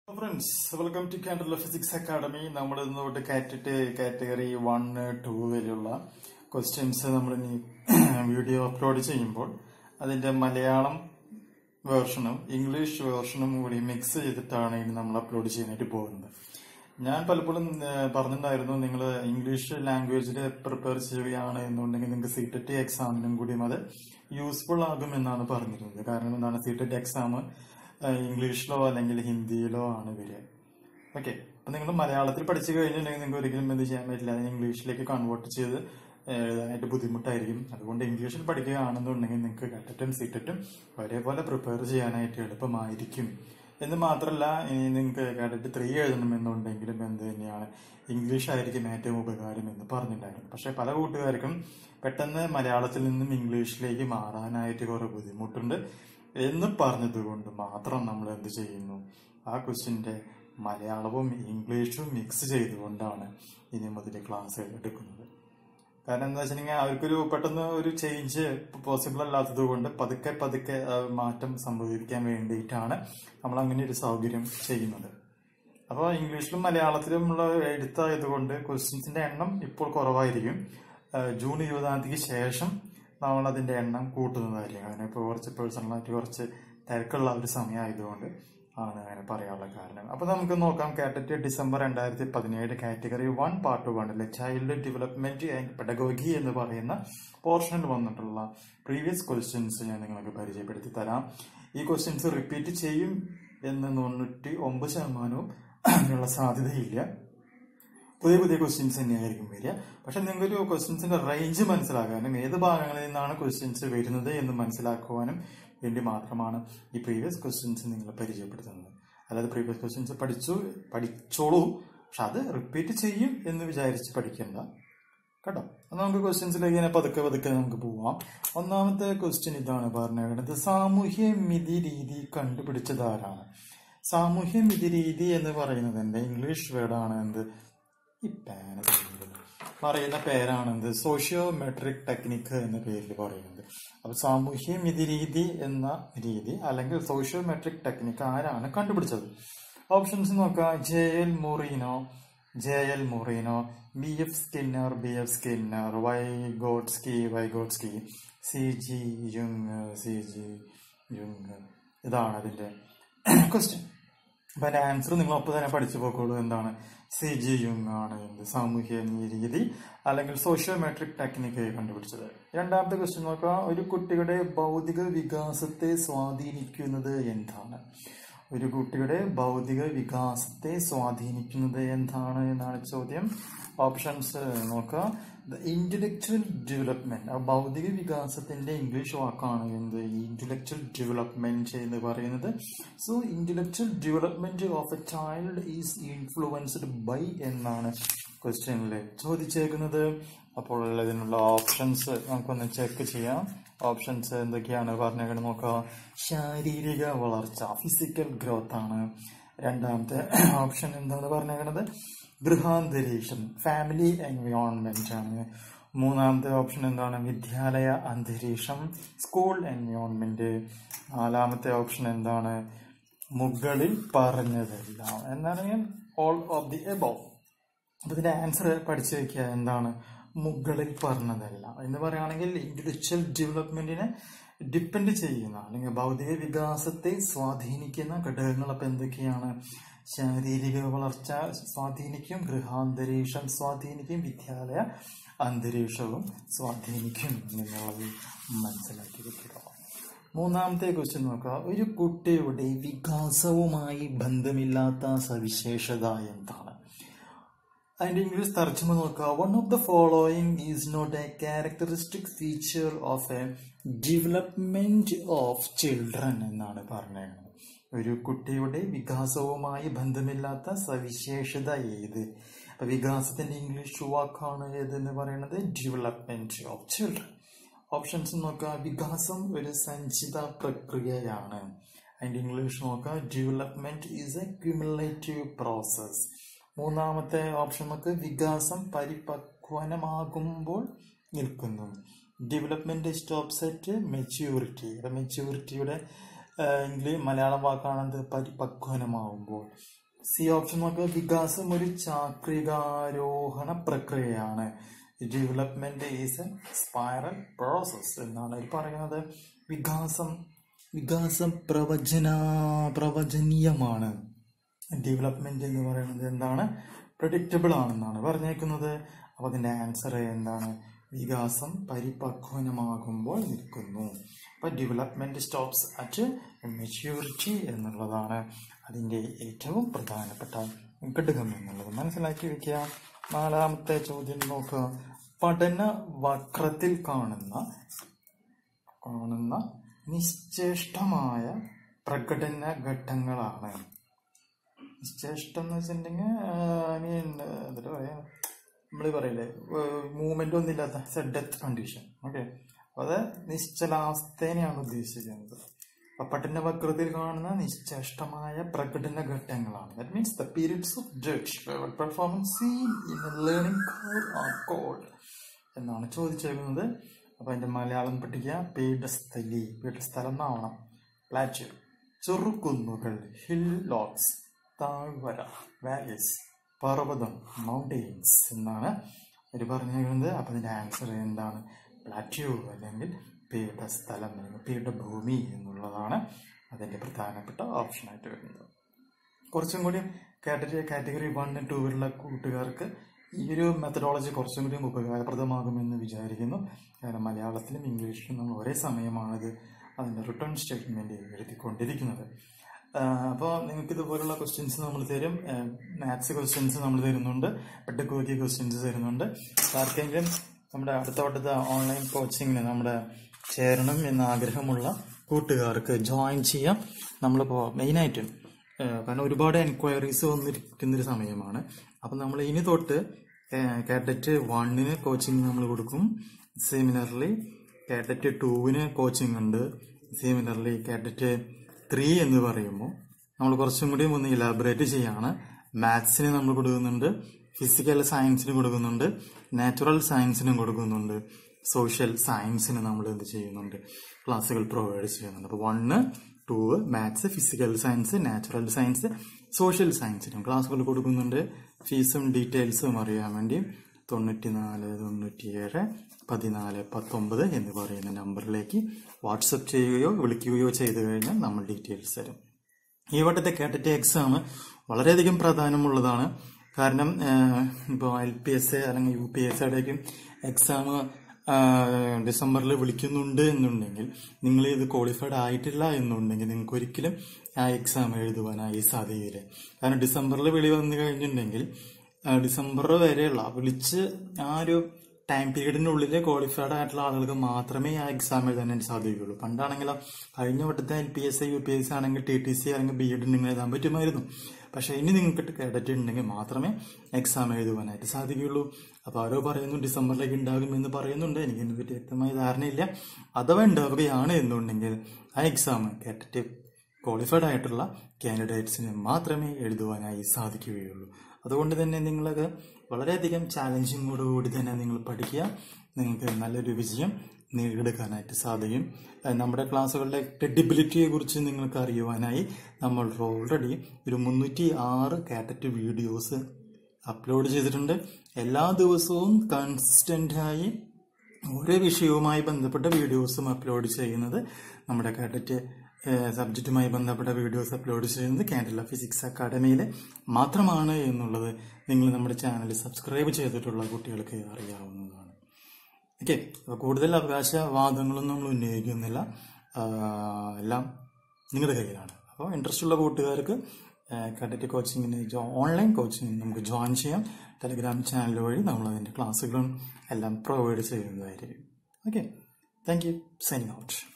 friends welcome to Candela physics academy നമ്മൾ ഇന്ന് തൊട്ട് കാറ്ററ്റ് കാറ്റഗറി വൺ ടു വരെയുള്ള ക്വസ്റ്റ്യൻസ് നമ്മൾ ഇനി വീഡിയോ അപ്ലോഡ് ചെയ്യുമ്പോൾ അതിന്റെ മലയാളം വേർഷനും ഇംഗ്ലീഷ് വേർഷനും കൂടി മിക്സ് ചെയ്തിട്ടാണ് ഇനി നമ്മൾ അപ്ലോഡ് ചെയ്യാനായിട്ട് പോകുന്നത് ഞാൻ പലപ്പോഴും ഏഹ്, പറഞ്ഞിട്ടുണ്ടായിരുന്നു നിങ്ങൾ ഇംഗ്ലീഷ് ലാംഗ്വേജിൽ പ്രിപ്പയർ ചെയ്യുകയാണ് എന്നുണ്ടെങ്കിൽ നിങ്ങൾക്ക് സി ടെറ്റ് എക്സാമിനും കൂടിയും അത് യൂസ്ഫുൾ ആകും എന്നാണ് പറഞ്ഞിരുന്നത് കാരണം എന്താണ് സി ടെറ്റ് എക്സാം ഇംഗ്ലീഷിലോ അല്ലെങ്കിൽ ഹിന്ദിയിലോ ആണ് വരിക ഓക്കെ അപ്പൊ നിങ്ങൾ മലയാളത്തിൽ പഠിച്ചു കഴിഞ്ഞിട്ടുണ്ടെങ്കിൽ നിങ്ങൾക്ക് ഒരിക്കലും എന്ത് ചെയ്യാൻ പറ്റില്ല അതിനെ ഇംഗ്ലീഷിലേക്ക് കൺവേർട്ട് ചെയ്ത് എഴുതാനായിട്ട് ബുദ്ധിമുട്ടായിരിക്കും അതുകൊണ്ട് ഇംഗ്ലീഷിൽ പഠിക്കുകയാണെന്നുണ്ടെങ്കിൽ നിങ്ങൾക്ക് കറ്ററ്റും സീറ്ററ്റും ഒരേപോലെ പ്രിപ്പയർ ചെയ്യാനായിട്ട് എളുപ്പമായിരിക്കും എന്ന് മാത്രമല്ല ഇനി നിങ്ങൾക്ക് കാഡറ്റ് ത്രീ എഴുതണമെന്നുണ്ടെങ്കിലും എന്ത് തന്നെയാണ് ഇംഗ്ലീഷ് ആയിരിക്കും ഏറ്റവും ഉപകാരം എന്ന് പറഞ്ഞിട്ടുണ്ടായിരുന്നു പക്ഷെ പല കൂട്ടുകാർക്കും പെട്ടെന്ന് മലയാളത്തിൽ നിന്നും ഇംഗ്ലീഷിലേക്ക് മാറാനായിട്ട് കുറെ ബുദ്ധിമുട്ടുണ്ട് എന്ന് പറഞ്ഞതുകൊണ്ട് മാത്രം നമ്മൾ എന്ത് ചെയ്യുന്നു ആ ക്വസ്റ്റിന്റെ മലയാളവും ഇംഗ്ലീഷും മിക്സ് ചെയ്തുകൊണ്ടാണ് ഇനി മുതൽ ക്ലാസ് എടുക്കുന്നത് കാരണം എന്താ വെച്ചിട്ടുണ്ടെങ്കിൽ അവർക്കൊരു പെട്ടെന്ന് ഒരു ചേഞ്ച് പോസിബിൾ അല്ലാത്തത് കൊണ്ട് പതുക്കെ പതുക്കെ ആ, മാറ്റം സംഭവിക്കാൻ വേണ്ടിയിട്ടാണ് നമ്മൾ അങ്ങനെ ഒരു സൗകര്യം ചെയ്യുന്നത് അപ്പോൾ ഇംഗ്ലീഷിലും മലയാളത്തിലുമുള്ള എഴുത്തായതുകൊണ്ട് ക്വസ്റ്റ്യൻസിന്റെ എണ്ണം ഇപ്പോൾ കുറവായിരിക്കും ആ, ജൂൺ ഇരുപതാം തീയതിക്ക് ശേഷം നമ്മൾ അതിന്റെ എണ്ണം കൂട്ടുന്നതായിരിക്കും അങ്ങനെ ഇപ്പോൾ കുറച്ച് പേഴ്സണലായിട്ട് കുറച്ച് തിരക്കുള്ള ഒരു സമയമായതുകൊണ്ട് ആണ് അങ്ങനെ പറയാനുള്ള കാരണം അപ്പൊ നമുക്ക് നോക്കാം കാറ്ററ്റ് ഡിസംബർ രണ്ടായിരത്തി പതിനേഴ് കാറ്റഗറി വൺ പാർട്ട് വണ്ണിലെ ചൈൽഡ് ഡെവലപ്മെന്റ് ആൻഡ് പെഡഗോഗി എന്ന് പറയുന്ന പോർഷനിൽ വന്നിട്ടുള്ള പ്രീവിയസ് ക്വസ്റ്റ്യൻസ് ഞാൻ നിങ്ങൾക്ക് പരിചയപ്പെടുത്തി തരാം ഈ ക്വസ്റ്റ്യൻസ് റിപ്പീറ്റ് ചെയ്യും എന്ന് തൊണ്ണൂറ്റി ഒമ്പത് ശതമാനവും അതിനുള്ള സാധ്യതയില്ല പുതിയ പുതിയ ക്വസ്റ്റ്യൻസ് തന്നെയായിരിക്കും വരിക പക്ഷെ നിങ്ങൾക്ക് ഒരു ക്വസ്റ്റ്യൻസിന്റെ റേഞ്ച് മനസ്സിലാക്കാനും ഏത് ഭാഗങ്ങളിൽ നിന്നാണ് ക്വസ്റ്റ്യൻസ് വരുന്നത് എന്ന് മനസ്സിലാക്കുവാനും വേണ്ടി മാത്രമാണ് ഈ പ്രീവിയസ് ക്വസ്റ്റ്യൻസ് നിങ്ങൾ പരിചയപ്പെടുത്തുന്നത് അല്ലാതെ പ്രീവിയസ് ക്വസ്റ്റ്യൻസ് പഠിച്ചു പഠിച്ചോളൂ പക്ഷെ അത് റിപ്പീറ്റ് ചെയ്യും എന്ന് വിചാരിച്ച് പഠിക്കണ്ട കേട്ടോ അപ്പൊ നമുക്ക് ക്വസ്റ്റ്യൻസിലേക്ക് ഇങ്ങനെ പതുക്കെ പതുക്കെ നമുക്ക് പോവാം ഒന്നാമത്തെ ക്വസ്റ്റ്യൻ ഇതാണ് പറഞ്ഞത് സാമൂഹ്യ മിതി രീതി കണ്ടുപിടിച്ചത് ആരാണ് സാമൂഹ്യ മിതി രീതി എന്ന് പറയുന്നതിന്റെ ഇംഗ്ലീഷ് വേർഡാണ് എന്ത് ഈ പാന പറയുന്ന പേരാണ് എന്ത് സോഷ്യോ മെട്രിക് ടെക്നിക്ക് എന്ന പേരിൽ പറയുന്നത് അപ്പൊ സാമൂഹ്യ മിതി രീതി എന്ന രീതി അല്ലെങ്കിൽ സോഷ്യോ മെട്രിക് ടെക്നിക്ക് ആരാണ് കണ്ടുപിടിച്ചത് ഓപ്ഷൻസ് നോക്കാം J L Moreno J L Moreno B F Skinner B F Skinner Y ഗോഡ്സ്കി Y ഗോഡ്സ്കി C G യുങ് C G യുങ് ഇതാണ് അതിന്റെ ക്വസ്റ്റ്യൻ അപ്പൊ അതിന്റെ ആൻസർ നിങ്ങൾ ഒപ്പം തന്നെ പഠിച്ചു പോക്കോളൂ എന്താണ് സി ജി യുങ് ആണ് എന്ത് സാമൂഹ്യ രീതി അല്ലെങ്കിൽ സോഷ്യോ മെട്രിക് ടെക്നിക്ക് കണ്ടുപിടിച്ചത് രണ്ടാമത്തെ ക്വസ്റ്റ്യൻ നോക്കുക ഒരു കുട്ടിയുടെ ഭൗതിക വികാസത്തെ സ്വാധീനിക്കുന്നത് എന്താണ് ഒരു കുട്ടിയുടെ ഭൗതിക വികാസത്തെ സ്വാധീനിക്കുന്നത് എന്താണ് എന്നാണ് ചോദ്യം ഓപ്ഷൻസ് നോക്കുക ദ ഇന്റലക്ച്വൽ ഡെവലപ്മെന്റ് ആ ഭൗതിക വികാസത്തിന്റെ ഇംഗ്ലീഷ് വാക്കാണ് എന്ത് ഇന്റലക്ച്വൽ ഡെവലപ്മെന്റ് എന്ന് പറയുന്നത് so intellectual development of a child is influenced by എന്നാണ് ക്വസ്റ്റ്യനിൽ ചോദിച്ചേക്കുന്നത് അപ്പോൾ ഇതിനുള്ള ഓപ്ഷൻസ് നമുക്കൊന്ന് ചെക്ക് ചെയ്യാം ഓപ്ഷൻസ് എന്തൊക്കെയാണ് പറഞ്ഞേക്കണം നോക്കാം ശാരീരിക വളർച്ച ഫിസിക്കൽ ഗ്രോത്ത് ആണ് രണ്ടാമത്തെ ഓപ്ഷൻ എന്താണ് പറഞ്ഞേക്കണത് ഗൃഹാന്തരീക്ഷം ഫാമിലി എൻവയോൺമെന്റ് ആണ് മൂന്നാമത്തെ ഓപ്ഷൻ എന്താണ് വിദ്യാലയ അന്തരീക്ഷം സ്കൂൾ എൻവയോൺമെന്റ് നാലാമത്തെ ഓപ്ഷൻ എന്താണ് മുകളിൽ പറഞ്ഞതെല്ലാം എന്താണ് ഓൾ ഓഫ് ദി എബോവ് അപ്പൊ ഇതിന്റെ ആൻസർ പഠിച്ചു വെക്കുക എന്താണ് മുകളിൽ പറഞ്ഞതല്ല എന്ന് പറയുകയാണെങ്കിൽ ഇന്റലക്ച്വൽ ഡെവലപ്മെന്റിനെ ഡിപ്പെൻഡ് ചെയ്യുന്ന അല്ലെങ്കിൽ ഭൗതിക വികാസത്തെ സ്വാധീനിക്കുന്ന ഘടകങ്ങൾ അപ്പൊ എന്തൊക്കെയാണ് ശാരീരിക വളർച്ച സ്വാധീനിക്കും ഗൃഹാന്തരീക്ഷം സ്വാധീനിക്കും വിദ്യാലയ അന്തരീക്ഷവും സ്വാധീനിക്കും എന്നുള്ളത് മനസ്സിലാക്കി വെക്കുക മൂന്നാമത്തെ ക്വസ്റ്റ്യൻ നോക്കുക ഒരു കുട്ടിയുടെ വികാസവുമായി ബന്ധമില്ലാത്ത സവിശേഷത എന്താണ് അതിന്റെ ഇംഗ്ലീഷ് തർജ്ജമ നോക്കുക one of the following is not a characteristic feature of a development of children എന്നാണ് പറഞ്ഞത് ഒരു കുട്ടിയുടെ വികാസവുമായി ബന്ധമില്ലാത്ത സവിശേഷത ഏത് അപ്പൊ വികാസത്തിന്റെ ഇംഗ്ലീഷ് വാക്കാണ് ഏതെന്ന് പറയുന്നത് ഡെവലപ്മെന്റ് ഓഫ് ചിൽഡ്രൻ ഓപ്ഷൻസ് നോക്കുക വികാസം ഒരു സഞ്ചിത പ്രക്രിയയാണ് അതിന്റെ ഇംഗ്ലീഷ് നോക്കുക development is a cumulative process മൂന്നാമത്തെ ഓപ്ഷൻ നോക്ക് വികാസം പരിപക്വനമാകുമ്പോൾ നിൽക്കുന്നു ഡെവലപ്മെന്റ് സ്റ്റോപ്സ് അറ്റ് മെച്യൂരിറ്റി മെച്യൂരിറ്റിയുടെ ഇംഗ്ലീഷ് മലയാളം വാക്കാണെന്ത് പരിപക്വനമാവുമ്പോൾ സി ഓപ്ഷൻ നോക്കുക വികാസം ഒരു ചാക്രികാരോഹണ പ്രക്രിയയാണ് development is a spiral process എന്നാണ് ഇതിൽ പറയുന്നത് വികാസം വികാസം പ്രവചന പ്രവചനീയമാണ് ഡെവലപ്മെന്റ് എന്ന് പറയുന്നത് എന്താണ് പ്രഡിക്റ്റബിൾ ആണെന്നാണ് പറഞ്ഞേക്കുന്നത് അപ്പൊ അതിന്റെ ആൻസർ എന്താണ് വികാസം പരിപക്വനമാകുമ്പോൾ നിൽക്കുന്നു അപ്പൊ ഡെവലപ്മെന്റ് സ്റ്റോപ്സ് അറ്റ് മെച്യൂരിറ്റി എന്നുള്ളതാണ് അതിന്റെ ഏറ്റവും പ്രധാനപ്പെട്ട ഘടകം എന്നുള്ളത് മനസ്സിലാക്കി വെക്കുക നാലാമത്തെ ചോദ്യം നോക്കുക പഠന വക്രത്തിൽ കാണുന്ന കാണുന്ന നിശ്ചേഷ്ടമായ പ്രകടന ഘട്ടങ്ങളാണ് നിശ്ചേഷ്ടം എന്ന് വെച്ചിട്ടുണ്ടെങ്കിൽ മീൻ എന്താ പറയാ നമ്മൾ പറയില്ലേ മൂവ്മെന്റ് ഒന്നും ഇല്ലാത്ത ഡെത്ത് കണ്ടീഷൻ ഓക്കെ അത് നിശ്ചലാവസ്ഥേനെയാണ് ഉദ്ദേശിക്കുന്നത് അപ്പൊ പഠന വക്രത്തിൽ കാണുന്ന നിശ്ചേഷ്ടമായ പ്രകടന ഘട്ടങ്ങളാണ് that means the periods of judge performance seen in learning are called എന്നാണ് ചോദിച്ചേക്കുന്നത് അപ്പൊ അതിന്റെ മലയാളം പഠിക്കുക പീഠസ്ഥലി പീഠസ്ഥലം എന്നാവണം പ്ലാറ്റ്യൂ ചെറുകുന്നുകൾ ഹിൽ ലോക്സ് താഴ്വര വാലീസ് പർവ്വതം മൗണ്ടെയിൻസ് എന്നാണ് അവർ പറഞ്ഞിരിക്കുന്നത് അപ്പൊ അതിന്റെ ആൻസർ എന്താണ് പ്ലാറ്റ്യൂ അല്ലെങ്കിൽ പീഠസ്ഥലം അല്ലെങ്കിൽ പീഠഭൂമി എന്നുള്ളതാണ് അതിന്റെ പ്രധാനപ്പെട്ട ഓപ്ഷനായിട്ട് വരുന്നത് കുറച്ചും കൂടി കാറ്റഗറി കാറ്റഗറി വൺ ടൂവിലുള്ള കൂട്ടുകാർക്ക് ഈ ഒരു മെത്തഡോളജി കുറച്ചും കൂടി ഉപകാരപ്രദമാകുമെന്ന് വിചാരിക്കുന്നു കാരണം മലയാളത്തിലും ഇംഗ്ലീഷിലും നമ്മൾ ഒരേ സമയമാണിത് അതിന്റെ റിട്ടേൺ സ്റ്റേറ്റ്മെന്റ് എഴുതിക്കൊണ്ടിരിക്കുന്നത് അപ്പോൾ നിങ്ങൾക്ക് ഇതുപോലുള്ള ക്വസ്റ്റ്യൻസ് നമ്മൾ തരും മാത്സ് ക്വസ്റ്റ്യൻസ് നമ്മൾ തരുന്നുണ്ട് പെട്ടക്കോക്കി ക്വസ്റ്റ്യൻസ് തരുന്നുണ്ട് ആർക്കെങ്കിലും നമ്മുടെ അടുത്ത വട്ടത്തെ ഓൺലൈൻ കോച്ചിങ്ങിന് നമ്മുടെ ചേരണം എന്ന ആഗ്രഹമുള്ള കൂട്ടുകാർക്ക് ജോയിൻ ചെയ്യാം നമ്മളിപ്പോൾ മെയിനായിട്ടും കാരണം ഒരുപാട് എൻക്വയറീസ് വന്നിരിക്കുന്നൊരു സമയമാണ് അപ്പം നമ്മൾ ഇനി തൊട്ട് കാഡറ്റ് വണ്ണിന് കോച്ചിങ് നമ്മൾ കൊടുക്കും സെമിനറിൽ കാഡറ്റ് ടൂവിന് കോച്ചിങ് ഉണ്ട് സെമിനറിൽ കാഡറ്റ് ത്രീ എന്ന് പറയുമ്പോൾ നമ്മൾ കുറച്ചും കൂടി ഒന്ന് ഇലാബറേറ്റ് ചെയ്യാണ് മാത്സിന് നമ്മൾ കൊടുക്കുന്നുണ്ട് ഫിസിക്കൽ സയൻസിന് കൊടുക്കുന്നുണ്ട് നാച്ചുറൽ സയൻസിനും കൊടുക്കുന്നുണ്ട് സോഷ്യൽ സയൻസിന് നമ്മൾ എന്ത് ചെയ്യുന്നുണ്ട് ക്ലാസ്സുകൾ പ്രൊവൈഡ് ചെയ്യുന്നുണ്ട് അപ്പോൾ one two maths physical science natural science social സയൻസിനും ക്ലാസ്സുകൾ കൊടുക്കുന്നുണ്ട് ഫീസും ഡീറ്റെയിൽസും അറിയാൻ വേണ്ടി തൊണ്ണൂറ്റി നാല് തൊണ്ണൂറ്റിയേഴ് പതിനാല് പത്തൊമ്പത് എന്ന് പറയുന്ന നമ്പറിലേക്ക് വാട്സപ്പ് ചെയ്യുകയോ വിളിക്കുകയോ ചെയ്തു കഴിഞ്ഞാൽ നമ്മൾ ഡീറ്റെയിൽസ് തരും ഈ വട്ടത്തെ കാറ്ററ്റ് എക്സാം വളരെയധികം പ്രാധാന്യമുള്ളതാണ് കാരണം ഇപ്പോൾ എൽ പി എസ് എ അല്ലെങ്കിൽ യു പി എസ് എയുടെയൊക്കെ എക്സാം ഡിസംബറിൽ വിളിക്കുന്നുണ്ട് എന്നുണ്ടെങ്കിൽ നിങ്ങൾ ഇത് ക്വാളിഫൈഡ് ആയിട്ടില്ല എന്നുണ്ടെങ്കിൽ നിങ്ങൾക്ക് ഒരിക്കലും ആ എക്സാം എഴുതുവാനായി സാധിക്കില്ല കാരണം ഡിസംബറിൽ വിളി വന്നു കഴിഞ്ഞിട്ടുണ്ടെങ്കിൽ ഡിസംബർ വരെയുള്ള വിളിച്ച് ആ ഒരു ടൈം പീരീഡിനുള്ളിൽ ക്വാളിഫൈഡ് ആയിട്ടുള്ള ആളുകൾക്ക് മാത്രമേ ആ എക്സാം എഴുതാൻ സാധിക്കുകയുള്ളൂ പണ്ടാണെങ്കിലോ കഴിഞ്ഞ വട്ടത്തെ L P S U P S ആണെങ്കിൽ ടി ടി സി അല്ലെങ്കിൽ ബി എഡ് നിങ്ങൾ എഴുതാൻ പറ്റുമായിരുന്നു പക്ഷെ ഇനി നിങ്ങൾക്ക് കേഡറ്റ് ഉണ്ടെങ്കിൽ മാത്രമേ എക്സാം എഴുതുവാനായിട്ട് സാധിക്കുകയുള്ളൂ അപ്പോൾ ആരോ പറയുന്നു ഡിസംബറിലേക്ക് ഉണ്ടാകും എന്ന് പറയുന്നുണ്ട് എനിക്ക് ഇതിനെ പറ്റി വ്യക്തമായ ധാരണയില്ല അഥവാ ഉണ്ടാവുകയാണ് എന്നുണ്ടെങ്കിൽ ആ എക്സാം കേഡറ്റ് ക്വാളിഫൈഡ് ആയിട്ടുള്ള കാൻഡിഡേറ്റ്സിന് മാത്രമേ എഴുതുവാനായി സാധിക്കുകയുള്ളൂ അതുകൊണ്ട് തന്നെ നിങ്ങളത് വളരെയധികം ചാലഞ്ചിങ്ങോടുകൂടി തന്നെ നിങ്ങൾ പഠിക്കുക നിങ്ങൾക്ക് നല്ലൊരു വിജയം നേടിയെടുക്കാനായിട്ട് സാധിക്കും നമ്മുടെ ക്ലാസ്സുകളുടെ ക്രെഡിബിലിറ്റിയെ കുറിച്ച് നിങ്ങൾക്ക് അറിയുവാനായി നമ്മൾ ഓൾറെഡി ഒരു മുന്നൂറ്റി ആറ് കാറ്ററ്റ് വീഡിയോസ് അപ്ലോഡ് ചെയ്തിട്ടുണ്ട് എല്ലാ ദിവസവും കൺസിസ്റ്റൻ്റായി ഓരോ വിഷയവുമായി ബന്ധപ്പെട്ട വീഡിയോസും അപ്ലോഡ് ചെയ്യുന്നത് നമ്മുടെ കാറ്ററ്റ് സബ്ജക്റ്റുമായി ബന്ധപ്പെട്ട വീഡിയോസ് അപ്ലോഡ് ചെയ്യുന്നത് കാൻഡില ഫിസിക്സ് അക്കാഡമിയിൽ മാത്രമാണ് എന്നുള്ളത് നിങ്ങൾ നമ്മുടെ ചാനൽ സബ്സ്ക്രൈബ് ചെയ്തിട്ടുള്ള കുട്ടികൾക്ക് അറിയാവുന്നതാണ് ഓക്കെ അപ്പോൾ കൂടുതൽ അവകാശവാദങ്ങളൊന്നും നമ്മൾ ഉന്നയിക്കുന്നില്ല എല്ലാം നിങ്ങളുടെ കയ്യിലാണ് അപ്പോൾ ഇൻട്രസ്റ്റ് ഉള്ള കൂട്ടുകാർക്ക് കഡറ്റ് കോച്ചിങ്ങിന് ഓൺലൈൻ കോച്ചിങ്ങിന് നമുക്ക് ജോയിൻ ചെയ്യാം ടെലിഗ്രാം ചാനൽ വഴി നമ്മൾ അതിൻ്റെ ക്ലാസ്സുകളും എല്ലാം പ്രൊവൈഡ് ചെയ്യുന്നതായിരിക്കും okay thank you signing out